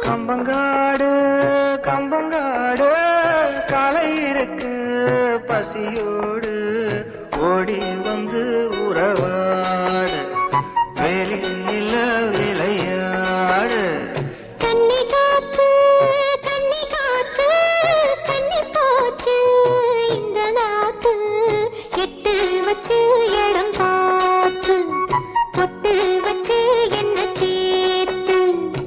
கம்பங்காடு கம்பங்காடு காலை இருக்கு பசியோடு ஓடி வந்து உறவாடு வெளியில விளையாடு கன்னி காத்து கன்னி காத்து கன்னி போச்சு இந்த நாத்து எட்டு வச்சு இடம் பார்த்து பொட்டு வச்சு என்ன சேர்த்து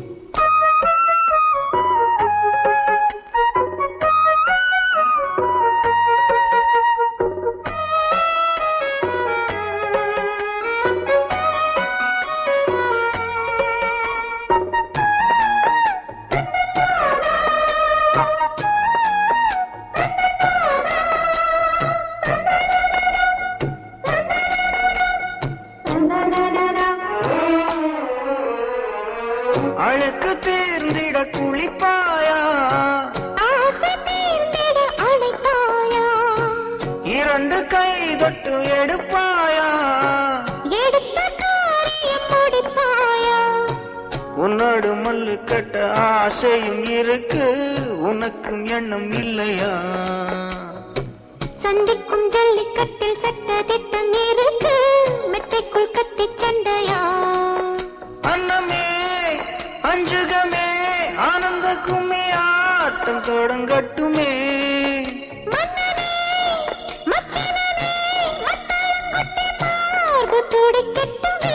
அழுக்கு தீர்ந்திட குளிப்பாயா ஆசை தீர்ந்திட அழைப்பாயா இரண்டு கை தொட்டு எடுப்பாயா எடுத்த காரியம் முடிப்பாயா உன்னோடு மல்லு கட்ட ஆசையும் இருக்கு உனக்கும் எண்ணம் இல்லையா சந்திக்கும் ஜல்லிக்கட்டில் சட்ட திட்டம் இருக்கு மெத்தைக்குள் கட்டி சண்டையா அன்னமே அஞ்சுகமே ஆனந்த கும்மி ஆட்டம் தொடங்கட்டுமே மன்னனே மச்சினனே மத்தாளங்குட்டி மார்பு துடிக்கட்டுமே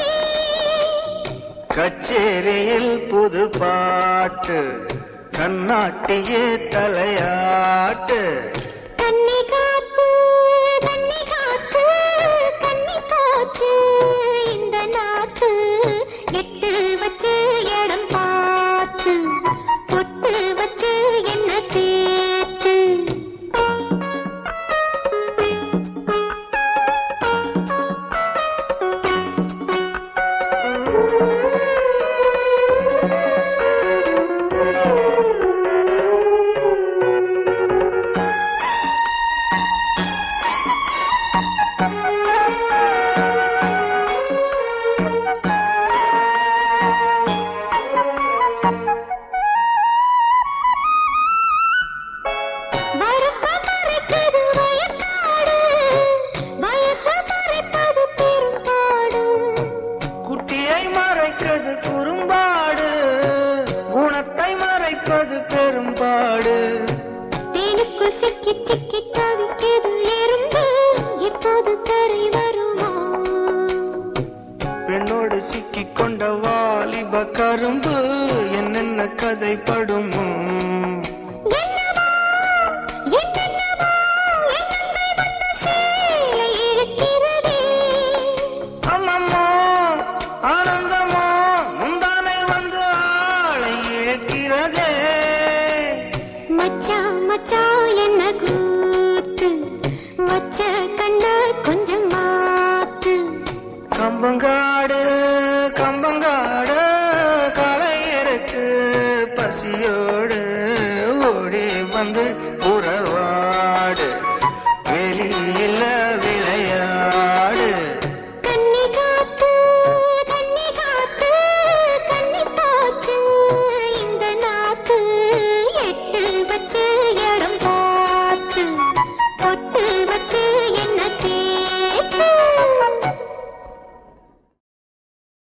கச்சேரியில் புது பாட்டு கண்ணாட்டியே தலையாட்டு கன்னி காத்து கன்னி காத்து கன்னி போச்சு இந்த நாத்து எட்டு வச்சு இடம் பார்த்து பொட்டு வச்சு என்ன தேத்து வரப்ப மறைப்பது வயக்காடு வயச மறைப்பது பெரும்பாடு குட்டியை மறைக்கிறது குறும்பாடு குணத்தை மறைப்பது பெரும்பாடு தேனுக்குள் சிக்கி சிக்கி தவிக்கிறது எறும்பு எப்போது கரை வருமா பெண்ணோடு சிக்கிக் கொண்ட வாலிப கரும்பு என்னென்ன கதைப்படுமோ என்னவோ என்னென்னவோ எண்ணங்கள் வந்த சேலை இழுக்கிறதே அம்மம்மோ ஆனந்தமோ முந்தானை வந்து ஆளை இழக்கிறதே மச்சான் மச்சான் என்ன கூத்து வச்ச கண்ண கொஞ்சம் மாத்து கம்பங்காடு கம்பங்காடு கலை இருக்கு பசியோடு ஓடி வந்து